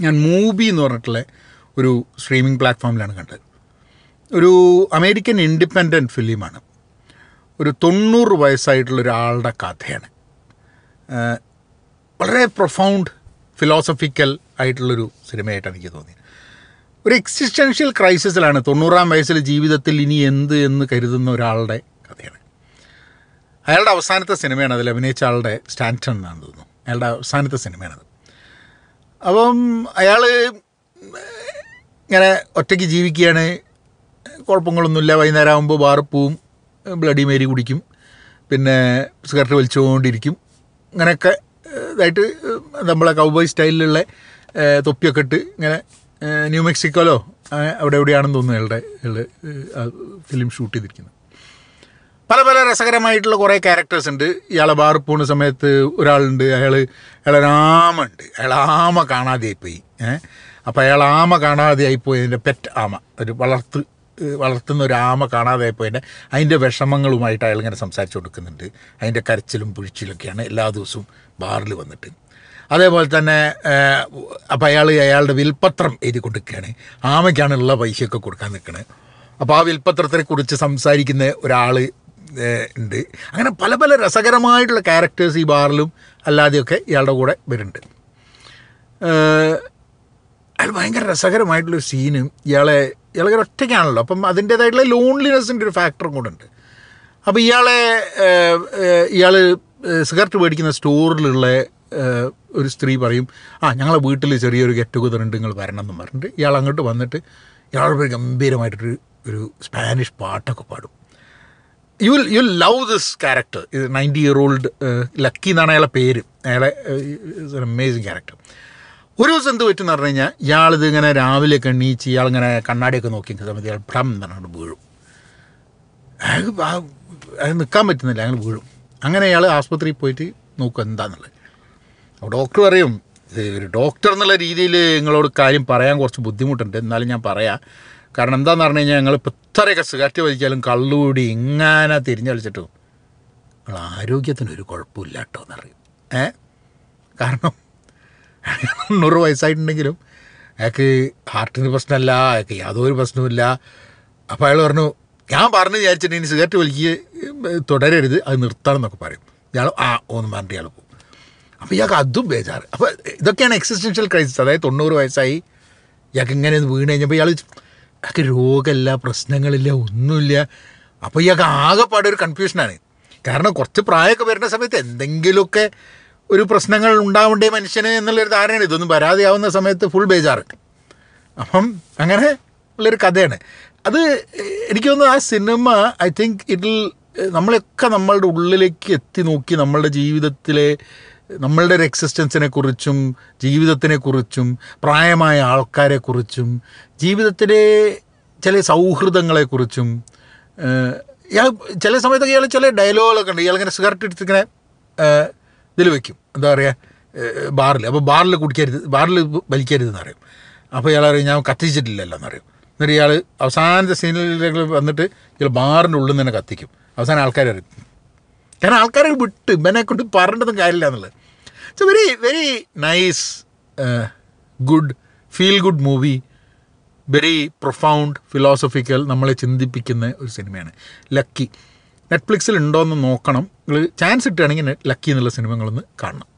ഞാൻ മൂബി എന്ന് പറഞ്ഞിട്ടുള്ള ഒരു സ്ട്രീമിംഗ് പ്ലാറ്റ്ഫോമിലാണ് കണ്ടത് ഒരു അമേരിക്കൻ ഇൻഡിപെൻഡൻറ്റ് ഫിലിമാണ് ഒരു തൊണ്ണൂറ് വയസ്സായിട്ടുള്ള ഒരാളുടെ കഥയാണ് ഏഹ് വളരെ പ്രൊഫൗണ്ട് ഫിലോസഫിക്കൽ ആയിട്ടുള്ളൊരു സിനിമയായിട്ടാണ് എനിക്ക് തോന്നിയത് ഒരു എക്സിസ്റ്റൻഷ്യൽ ക്രൈസിസിലാണ് തൊണ്ണൂറാം വയസ്സിൽ ജീവിതത്തിൽ ഇനി എന്ത് എന്ന് കരുതുന്ന ഒരാളുടെ കഥയാണ് അയാളുടെ അവസാനത്തെ സിനിമയാണ് അതിൽ അഭിനയിച്ച ആളുടെ സ്റ്റാൻറ്റൺ എന്നാണ് തോന്നുന്നു അയാളുടെ അവസാനത്തെ സിനിമയാണത് അപ്പം അയാൾ ഇങ്ങനെ ഒറ്റയ്ക്ക് ജീവിക്കുകയാണ് കുഴപ്പങ്ങളൊന്നുമില്ല വൈകുന്നേരം ആകുമ്പോൾ ബാറിൽ പോവും ബ്ലഡി മേരി കുടിക്കും പിന്നെ സിഗരറ്റ് വലിച്ചുകൊണ്ടിരിക്കും അങ്ങനെയൊക്കെ ഏഹ്, ഇതായിട്ട് ഏഹ്, നമ്മളെ കൗബോയ് സ്റ്റൈലിലുള്ള ഏഹ്, തൊപ്പിയൊക്കെ ഇട്ട് ഇങ്ങനെ ഏഹ്, ന്യൂ മെക്സിക്കോലോ ഏഹ്, അവിടെ എവിടെയാണെന്ന് തോന്നുന്നു അയാളുടെ അയാളുടെ ഏഹ്, ആ ഫിലിം ഷൂട്ട് ചെയ്തിരിക്കുന്നത് പല പല രസകരമായിട്ടുള്ള കുറേ ക്യാരക്ടേഴ്സ് ഉണ്ട് ഇയാളെ ബാറിൽ പോകുന്ന സമയത്ത് ഒരാളുണ്ട് അയാൾ അയാളൊരു ആമ ഉണ്ട് അയാൾ ആമ കാണാതെയായിപ്പോയി ഏഹ് അപ്പോൾ അയാൾ ആമ കാണാതെയായിപ്പോയി അതിൻ്റെ പെറ്റ് ആമ ഒരു വളർത്ത് ഏഹ് വളർത്തുന്ന ഒരു ആമ കാണാതെയായിപ്പോയതിൻ്റെ അതിൻ്റെ വിഷമങ്ങളുമായിട്ട് അയാൾ ഇങ്ങനെ സംസാരിച്ചു കൊടുക്കുന്നുണ്ട് അതിൻ്റെ കരച്ചിലും പുഴിച്ചിലൊക്കെയാണ് എല്ലാ ദിവസവും ബാറിൽ വന്നിട്ട് അതേപോലെ തന്നെ അപ്പോൾ അയാൾ അയാളുടെ വിൽപ്പത്രം എഴുതി കൊടുക്കുകയാണ് ആമയ്ക്കാണ് ഉള്ള പൈസയൊക്കെ കൊടുക്കാൻ നിൽക്കുന്നത് അപ്പോൾ ആ വിൽപ്പത്രത്തെ കുറിച്ച് സംസാരിക്കുന്ന ഒരാൾ ഉണ്ട് അങ്ങനെ പല പല രസകരമായിട്ടുള്ള ക്യാരക്ടേഴ്സ് ഈ ബാറിലും അല്ലാതെയൊക്കെ ഇയാളുടെ കൂടെ വരുന്നുണ്ട് ഏഹ് അയാൾ ഭയങ്കര രസകരമായിട്ടുള്ളൊരു സീനും ഇയാളെ ഇയാളെ ഒറ്റയ്ക്കാണല്ലോ അപ്പം അതിൻ്റേതായിട്ടുള്ള ലോൺലിനെസ്സിൻ്റെ ഒരു ഫാക്ടറും കൂടെ ഉണ്ട് അപ്പോൾ ഇയാളെ ഇയാൾ സിഗരറ്റ് മേടിക്കുന്ന സ്റ്റോറിലുള്ള ഏഹ്, ഒരു സ്ത്രീ പറയും ആ ഞങ്ങളെ വീട്ടിൽ ചെറിയൊരു ഗെറ്റ് ടുഗദർ ഉണ്ട് നിങ്ങൾ വരണം എന്ന് പറഞ്ഞിട്ട് ഇയാൾ അങ്ങോട്ട് വന്നിട്ട് ഇയാളുടെ ഒരു ഗംഭീരമായിട്ടൊരു ഒരു സ്പാനിഷ് പാട്ടൊക്കെ പാടും you will you love this character ഇത് നയൻറ്റി ഇയർ ഓൾഡ് ലക്കി എന്നാണ് അയാളെ പേര് അയാളെ അമേസിങ് ക്യാരക്ടർ ഒരു ദിവസം എന്ത് പറ്റുമെന്ന് പറഞ്ഞു കഴിഞ്ഞാൽ ഇയാളിത് ഇങ്ങനെ രാവിലെ എണീച്ച് ഇയാളിങ്ങനെ കണ്ണാടിയൊക്കെ നോക്കി നിൽക്കുന്ന സമയത്ത് ഇയാൾ ഭ്രം എന്ന് പറഞ്ഞുകൊണ്ട് വീഴും അയാൾക്ക് ആ- അയാൾ നിൽക്കാൻ പറ്റുന്നില്ല അയാൾ വീഴും അങ്ങനെ അയാൾ ആസ്പത്രിയിൽ പോയിട്ട് നോക്കും എന്താന്നുള്ളത് അപ്പോൾ ഡോക്ടർ പറയും ഇത് ഒരു ഡോക്ടർ എന്നുള്ള രീതിയിൽ നിങ്ങളോട് കാര്യം പറയാൻ കുറച്ച് ബുദ്ധിമുട്ടുണ്ട് എന്നാലും ഞാൻ പറയാം കാരണം എന്താണെന്ന് പറഞ്ഞു കഴിഞ്ഞാൽ ഞങ്ങൾ ഇപ്പോൾ ഇത്രയൊക്കെ സിഗരറ്റ് വലിച്ചാലും കള്ളുകൂടി ഇങ്ങനെ തിരിഞ്ഞളിച്ചിട്ടും നിങ്ങൾ ആരോഗ്യത്തിന് ഒരു കുഴപ്പമില്ല കേട്ടോ എന്നറിയും ഏ കാരണം തൊണ്ണൂറ് വയസ്സായിട്ടുണ്ടെങ്കിലും അയാൾക്ക് ഹാർട്ടിന് പ്രശ്നമല്ല അയാൾക്ക് യാതൊരു പ്രശ്നവുമില്ല അപ്പോൾ അയാൾ പറഞ്ഞു ഞാൻ പറഞ്ഞു വിചാരിച്ചിട്ട് ഇനി സിഗരറ്റ് വലിക്കുക തുടരരുത് അത് നിർത്തണം എന്നൊക്കെ പറയും ഇയാൾ ആ ഒന്ന് പറഞ്ഞിട്ട് ഇയാൾ പോകും അപ്പോൾ ഇയാൾക്ക് അതും ബേജാറ് അപ്പോൾ ഇതൊക്കെയാണ് എക്സിസ്റ്റൻഷ്യൽ ക്രൈസിസ് അതായത് തൊണ്ണൂറ് വയസ്സായി ഇയാൾക്ക് ഇങ്ങനെ ഒന്ന് വീണ് കഴിഞ്ഞപ്പോൾ ഇയാൾ ഇയാൾക്ക് രോഗമില്ല പ്രശ്നങ്ങളില്ല ഒന്നുമില്ല അപ്പോൾ ഇയാൾക്ക് ആകെപ്പാടെ ഒരു കൺഫ്യൂഷനാണ് കാരണം കുറച്ച് പ്രായമൊക്കെ വരുന്ന സമയത്ത് എന്തെങ്കിലുമൊക്കെ ഒരു പ്രശ്നങ്ങൾ ഉണ്ടാവണ്ടേ മനുഷ്യന് എന്നുള്ളൊരു ധാരണയാണ് ഇതൊന്നും വരാതെയാവുന്ന സമയത്ത് ഫുൾ ബേജാറ് അപ്പം അങ്ങനെ ഉള്ളൊരു കഥയാണ് അത് എനിക്ക് തോന്നുന്നു ആ സിനിമ ഐ തിങ്ക് ഇതിൽ നമ്മളെയൊക്കെ നമ്മളുടെ ഉള്ളിലേക്ക് എത്തി നോക്കി നമ്മളുടെ ജീവിതത്തിലെ നമ്മളുടെ ഒരു എക്സിസ്റ്റൻസിനെ കുറിച്ചും ജീവിതത്തിനെ കുറിച്ചും പ്രായമായ ആൾക്കാരെ കുറിച്ചും ജീവിതത്തിലെ ചില സൗഹൃദങ്ങളെക്കുറിച്ചും ഏഹ്, ഇയാൾ ചില സമയത്തൊക്കെ ഇയാൾ ചില ഡയലോഗുകളൊക്കെ ഉണ്ട് ഇയാളിങ്ങനെ സിഗരറ്റ് എടുത്തിങ്ങനെ ഇതിൽ വെക്കും എന്താ പറയുക ബാറിൽ അപ്പോൾ ബാറിൽ കുടിക്കരുത് ബാറിൽ വലിക്കരുതെന്ന് പറയും അപ്പോൾ ഇയാൾ പറയും ഞാൻ കത്തിച്ചിട്ടില്ലല്ലോ എന്നറിയും എന്നിട്ട് ഇയാൾ അവസാനത്തെ സീനിലേക്ക് വന്നിട്ട് ഇയാൾ ബാറിൻ്റെ ഉള്ളിൽ നിന്ന് തന്നെ കത്തിക്കും അവസാനം ആൾക്കാർ അറിയും കാരണം ആൾക്കാരെ വിട്ട് ഇവനെ കൊണ്ട് പറഞ്ഞിട്ടൊന്നും കാര്യമില്ല എന്നുള്ളത് it's very very nice good feel good movie very profound philosophical നമ്മളെ ചിന്തിപ്പിക്കുന്ന ഒരു സിനിമയാണ് ലക്കി നെറ്റ്ഫ്ലിക്സിൽ ഉണ്ടോ എന്ന് നോക്കണം നിങ്ങൾ ചാൻസ് കിട്ടുകയാണെങ്കിൽ ലക്കി എന്നുള്ള സിനിമകളൊന്ന് കാണണം